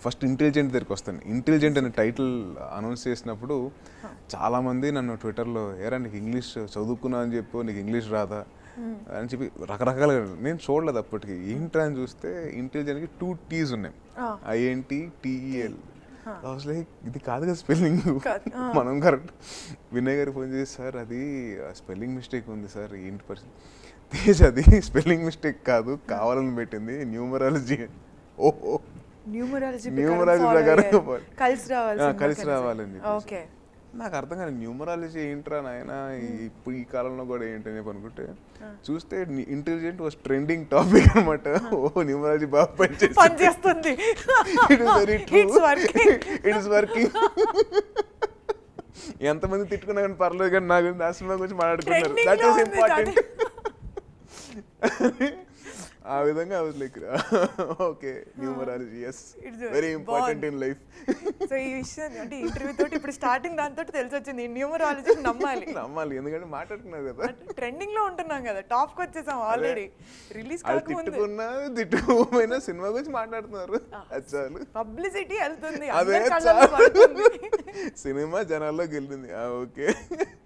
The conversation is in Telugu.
ఫస్ట్ ఇంటెలిజెంట్ దగ్గరికి వస్తాను ఇంటెలిజెంట్ అనే టైటిల్ అనౌన్స్ చేసినప్పుడు చాలామంది నన్ను ట్విట్టర్లో ఏరా నీకు ఇంగ్లీష్ చదువుకున్నా అని చెప్పు నీకు ఇంగ్లీష్ రాదా అని చెప్పి రకరకాలుగా నేను చూడలేదు అప్పటికి ఏంట్రా అని చూస్తే ఇంటెలిజెంట్కి టూ టీస్ ఉన్నాయి ఐఎన్టీ టీఈఎల్ లైక్ ఇది కాదు కదా స్పెల్లింగ్ మనం కరెక్ట్ వినయ్ గారికి ఫోన్ చేసి సార్ అది స్పెల్లింగ్ మిస్టేక్ ఉంది సార్ ఏంటి పరిస్థితి తేజ్ అది స్పెల్లింగ్ మిస్టేక్ కాదు కావాలని పెట్టింది న్యూమరాలజీ ఓహో న్యూమరాలజీ న్యూమరాలజీ ప్రకారం కలిసి రావాలి ఆ, కలిసి రావాలని చెప్పేసి. ఓకే నాకు అర్థం కాదు న్యూమరాలజీ ఏంట్రా నాయన ఇప్పుడు ఈ కాలంలో కూడా ఏంటి అని చెప్పి అనుకుంటే చూస్తే ఇంటెలిజెంట్ వాస్ ట్రెండింగ్ టాపిక్ అనమాట ఓ న్యూమరాలజీ బాగా పనిచేసి పని చేస్తుంది it is very true It's working. It is working ఎంతమంది తిట్టుకున్నా కానీ పర్లేదు కానీ నా గురించి నా సినిమా గురించి మాట్లాడుకున్నారు Trending దట్ లో ఈస్ ఉంది, ఇంపార్టెంట్ ఆ విధంగా I was like okay numerology yes It's very important born. In life so ఈ విషయం అంటే ఇంటర్వ్యూ తోటి ఇప్పుడు స్టార్టింగ్ దాంతో తెలిసి వచ్చింది న్యూమరాలజీ నమ్మాలి నమ్మాలి ఎందుకంటే మాట్లాడుకున్నారు కదా ట్రెండింగ్ లో ఉంటున్నాం కదా టాప్ కి వచ్చేసాం ఆల్రెడీ రిలీజ్ అది కాకముందు తిట్టుకున్నా తిట్టుకోకపోయినా సినిమా గురించి మాట్లాడుతున్నారు అది చాలు పబ్లిసిటీ వెళ్తుంది అదే అందరి కళ్ళల్లో పడుతుంది సినిమా జనాల్లోకి వెళ్ళింది ఓకే